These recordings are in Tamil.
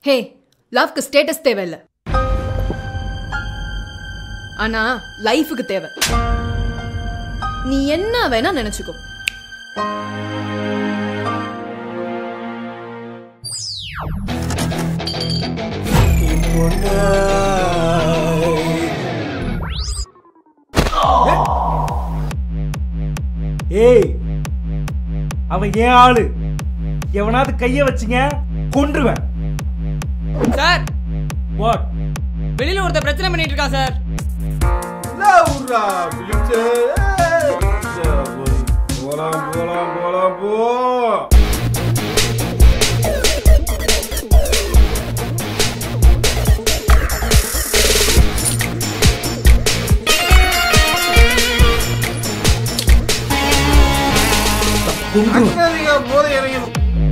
ஹே லவ்க்கு ஸ்டேட்டஸ் தேவையில்ல ஆனா லைஃபுக்கு தேவை நீ என்ன வேணா நினைச்சுக்கோ ஏய் அவன் ஏன் ஆளு எவனாவது கைய வச்சுங்க கொன்றுவேன் சார் வாட் வெளியில ஒருத்தர் பிரச்சனை பண்ணிட்டு இருக்கான் சார் போலாம் போலாம் போலாம் போ போதை இறங்கணும்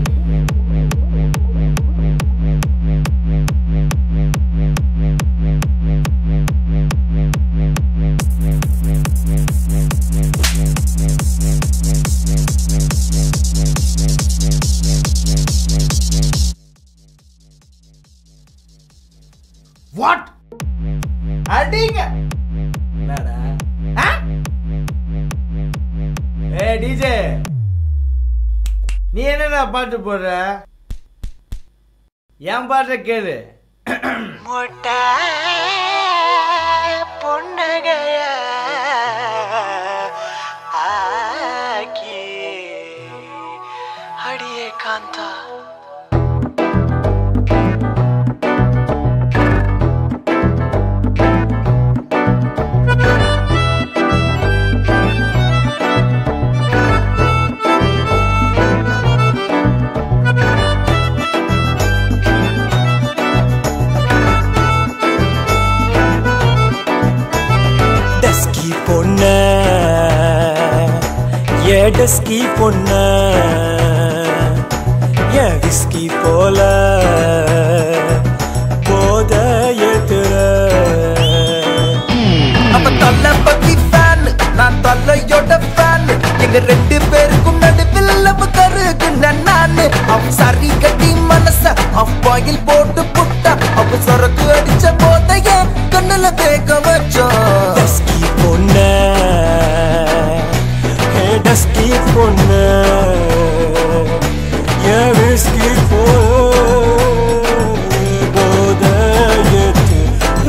வாட் அடிங்க என்னடா ஆ? ஏய் டிஜே நீ என்னடா பாட்டு போடுற என் பாட்டை கேளு மொட்டை பொண்ணுகைய ஆக்கி அடியே காந்தா டஸ்கி பொண்ண ஏ டஸ்கி பொண்ண ஏ விஸ்கி போல போத எதிர அப்ப தொல்லை பத்தி ஃபேன் நான் தொல்லையோட ஃபேன் எங்க ரெண்டு பேருக்கும் நடுவில் லவ் கருக்கு நானு அவன் சரி கட்டி மனச அவன் பாயில் போட்டு புட்டா அவன் சொரக்கு அடிச்ச போதைய கண்ணுல தேக்க வச்சான் டஸ்கி பொண்ண ஏ டஸ்கி பொண்ண ஏ விஸ்கி போல போத எதிர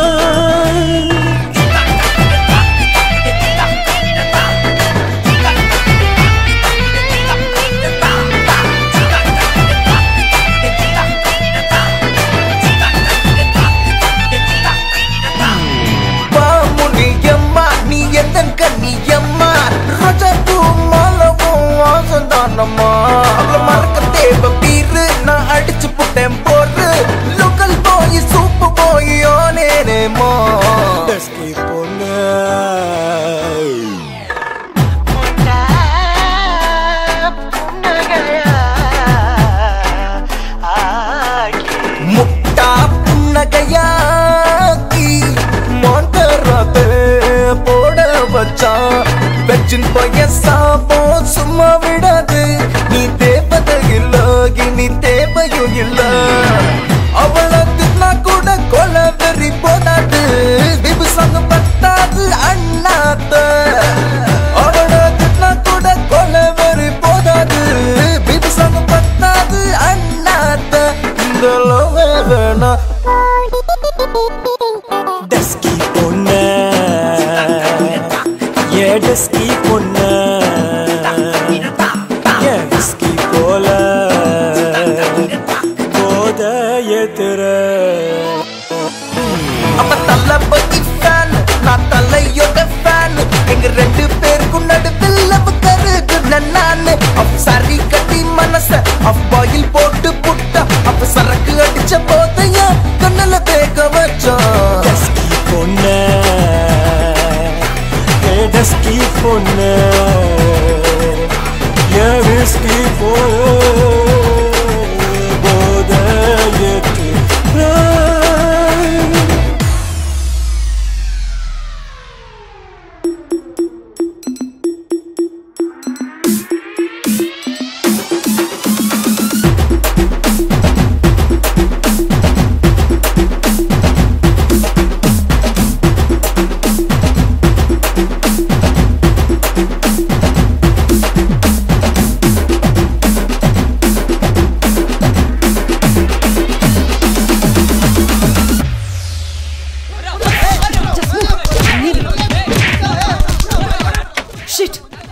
பாமுனியம்மா நீ எந்த கண்ணியம்மா ரோஜா பூ மாலவும் வாசந்தானம்மா அவள மறக்க தேவ பீரு நான் அடிச்சு புட்டேன் போரு லோக்கல் போய் சூப்பு போய் ஆனேனேமா டஸ்கி பொண்ணு முட்டா புன்னகையாக்கி மாந்தராத்தே போட வச்சான் வெச்சின் பைய சாபம் சும்மா விடாது நீ தேவதை இல்ல இனி தேவையும் இல்ல அவளை தின்னா கூட கொலை வெறி போதாது விபு சங்கு பத்தாது அண்ணாத்த அவளை தின்னா கூட கொலை வெறி போதாது விபு சங்கு பத்தாது அண்ணாத்த இந்த லவ் வேணா டஸ்கி பொண்ணு ஏ டஸ்கி பொண்ணு ஏ விஸ்கி போல போத எதிர அப்ப தளபதி ஃபேன் நான் தலையோட ஃபேன் எங்க ரெண்டு பேருக்கும் நடுவில் லவ் கருது நானு அவ் சரி கட்டி மனச அவ் பாயில் போட்டு புட்டா அப்ப சரக்கு அடிச்ச போதையா கண்ணுல தேக்க வச்சான் டஸ்கி பொண்ணு ஏ டஸ்கி பொண்ணு ஏ விஸ்கி போல போத எதிர ஆ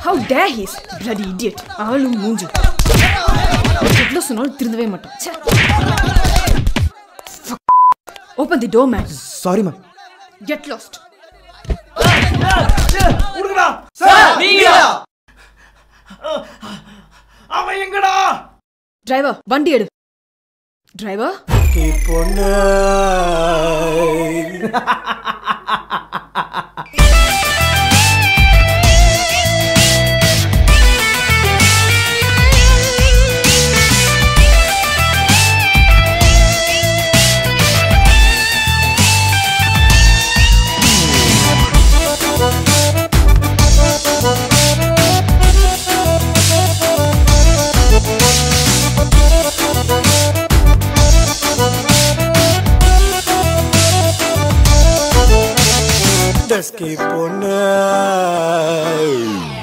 how dare he's bloody idiot ஆளு மூஞ்சு எவ்வளோ சொன்னாலும் திருந்தவே மாட்டோம் open the door man sorry ma'am get lost கொடுங்கடா அவன் எங்கடா டிரைவர் வண்டி எடு டிரைவர் பொண்ணு டஸ்கி பொண்ணு